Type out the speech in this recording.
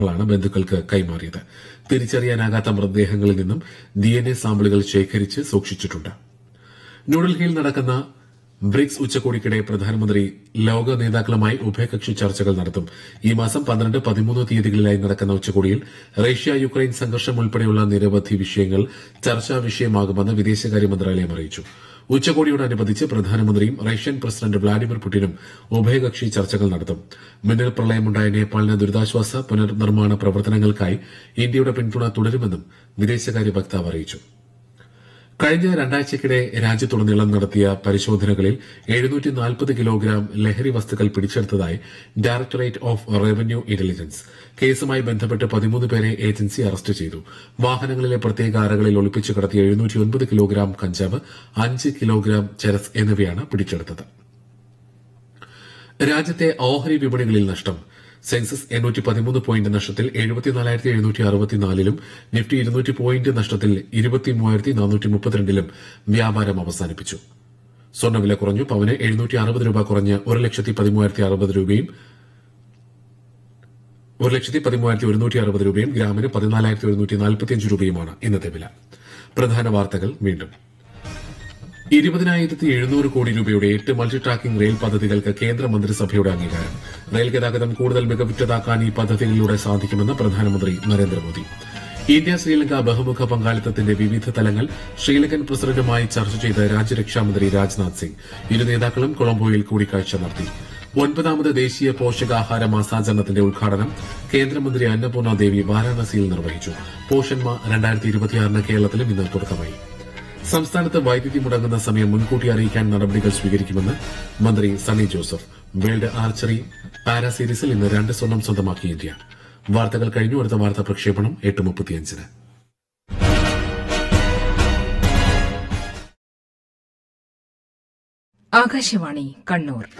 ാണ് ബന്ധുക്കൾക്ക് കൈമാറിയത് തിരിച്ചറിയാനാകാത്ത മൃതദേഹങ്ങളിൽ നിന്നും ഡിഎൻഎ സാമ്പിളുകൾ ശേഖരിച്ച് സൂക്ഷിച്ചിട്ടുണ്ട് ന്യൂഡൽഹിയിൽ നടക്കുന്ന ബ്രിക്സ് ഉച്ചകോടിക്കിടെ പ്രധാനമന്ത്രി ലോക നേതാക്കളുമായി ഉഭയകക്ഷി ചർച്ചകൾ നടത്തും ഈ മാസം പന്ത്രണ്ട് പതിമൂന്ന് തീയതികളിലായി നടക്കുന്ന ഉച്ചകോടിയിൽ റഷ്യ യുക്രൈൻ സംഘർഷം ഉൾപ്പെടെയുള്ള നിരവധി വിഷയങ്ങൾ ചർച്ചാ വിഷയമാകുമെന്ന് വിദേശകാര്യ മന്ത്രാലയം അറിയിച്ചു ഉച്ചകോടിയോടനുബന്ധിച്ച് പ്രധാനമന്ത്രിയും റഷ്യൻ പ്രസിഡന്റ് വ്ളാഡിമിർ പുടിനും ഉഭയകക്ഷി ചർച്ചകൾ നടത്തും മിന്നൽ പ്രളയമുണ്ടായ നേപ്പാളിന് ദുരിതാശ്വാസ പുനർനിർമ്മാണ പ്രവർത്തനങ്ങൾക്കായി ഇന്ത്യയുടെ പിന്തുണ തുടരുമെന്നും വിദേശകാര്യ വക്താവ് അറിയിച്ചു കഴിഞ്ഞ രണ്ടാഴ്ചയ്ക്കിടെ രാജ്യത്തുടനീളം നടത്തിയ പരിശോധനകളിൽ എഴുന്നൂറ്റി നാൽപ്പത് കിലോഗ്രാം ലഹരി വസ്തുക്കൾ പിടിച്ചെടുത്തതായി ഡയറക്ടറേറ്റ് ഓഫ് റവന്യൂ ഇന്റലിജൻസ് കേസുമായി ബന്ധപ്പെട്ട് പതിമൂന്ന് പേരെ ഏജൻസി അറസ്റ്റ് ചെയ്തു വാഹനങ്ങളിലെ പ്രത്യേക അറകളിൽ ഒളിപ്പിച്ചു കടത്തിയ എഴുന്നൂറ്റി കിലോഗ്രാം കഞ്ചാവ് അഞ്ച് കിലോഗ്രാം ചരസ് എന്നിവയാണ് പിടിച്ചെടുത്തത് രാജ്യത്തെ ഓഹരി വിപണികളിൽ നഷ്ടം സെൻസസ് എണ്ണൂറ്റി പതിമൂന്ന് പോയിന്റ് നഷ്ടത്തിൽ എഴുപത്തിനാലായിരത്തി എഴുന്നൂറ്റി അറുപത്തിനാലിലും നിഫ്റ്റി ഇരുന്നൂറ്റി പോയിന്റ് നഷ്ടത്തിൽ ഇരുപത്തി മൂവായിരത്തി നാനൂറ്റി മുപ്പത്തിരണ്ടിലും വ്യാപാരം അവസാനിപ്പിച്ചു സ്വർണ്ണവില കുറഞ്ഞു പവന് എഴുന്നൂറ്റി അറുപത് രൂപ കുറഞ്ഞ് ഒരു ലക്ഷത്തി പതിമൂവായിരത്തി അറുപത് രൂപയും ഒരു ലക്ഷത്തി പതിമൂവായിരത്തി ഒരുന്നൂറ്റി അറുപത് രൂപയും ഗ്രാമിന് പതിനാലായിരത്തി ഒരുന്നൂറ്റി നാൽപ്പത്തിയഞ്ച് രൂപയുമാണ് ഇന്നത്തെ വില പ്രധാന വാർത്തകൾ വീണ്ടും ഇരുപതിനായിരത്തി എഴുന്നൂറ് കോടി രൂപയുടെ എട്ട് മൾട്ടി ട്രാക്കിംഗ് റെയിൽ പദ്ധതികൾക്ക് കേന്ദ്ര മന്ത്രിസഭയുടെ അംഗീകാരം റെയിൽ ഗതാഗതം കൂടുതൽ മികവുറ്റതാക്കാൻ ഈ പദ്ധതികളിലൂടെ സാധിക്കുമെന്ന് പ്രധാനമന്ത്രി നരേന്ദ്രമോദി ഇന്ത്യ ശ്രീലങ്ക ബഹുമുഖ പങ്കാളിത്തത്തിന്റെ വിവിധ തലങ്ങൾ ശ്രീലങ്കൻ പ്രസിഡന്റുമായി ചർച്ച ചെയ്ത് രാജ്യരക്ഷാമന്ത്രി രാജ്നാഥ് സിംഗ് ഇരു നേതാക്കളും കൊളംബോയിൽ കൂടിക്കാഴ്ച നടത്തി ഒൻപതാമത് ദേശീയ പോഷകാഹാര മാസാചരണത്തിന്റെ ഉദ്ഘാടനം കേന്ദ്രമന്ത്രി അന്നപൂർണ ദേവി വാരാണസിയിൽ നിർവഹിച്ചു പോഷന്മ രണ്ടായിരത്തി ഇരുപത്തിയാറിന് കേരളത്തിലും ഇന്ന് തുടക്കമായി സംസ്ഥാനത്ത് വൈദ്യുതി മുടങ്ങുന്ന സമയം മുൻകൂട്ടി അറിയിക്കാൻ നടപടികൾ സ്വീകരിക്കുമെന്ന് മന്ത്രി Sunny Joseph world archery para സീരീസിൽ ഇന്ന് രണ്ട് സ്വർണം സ്വന്തമാക്കി ഇന്ത്യ വാർത്തകൾ കഴിഞ്ഞു അടുത്ത വാർത്താ പ്രക്ഷേപണം എട്ട് മുപ്പത്തിയഞ്ചിന് ആകാശവാണി കണ്ണൂർ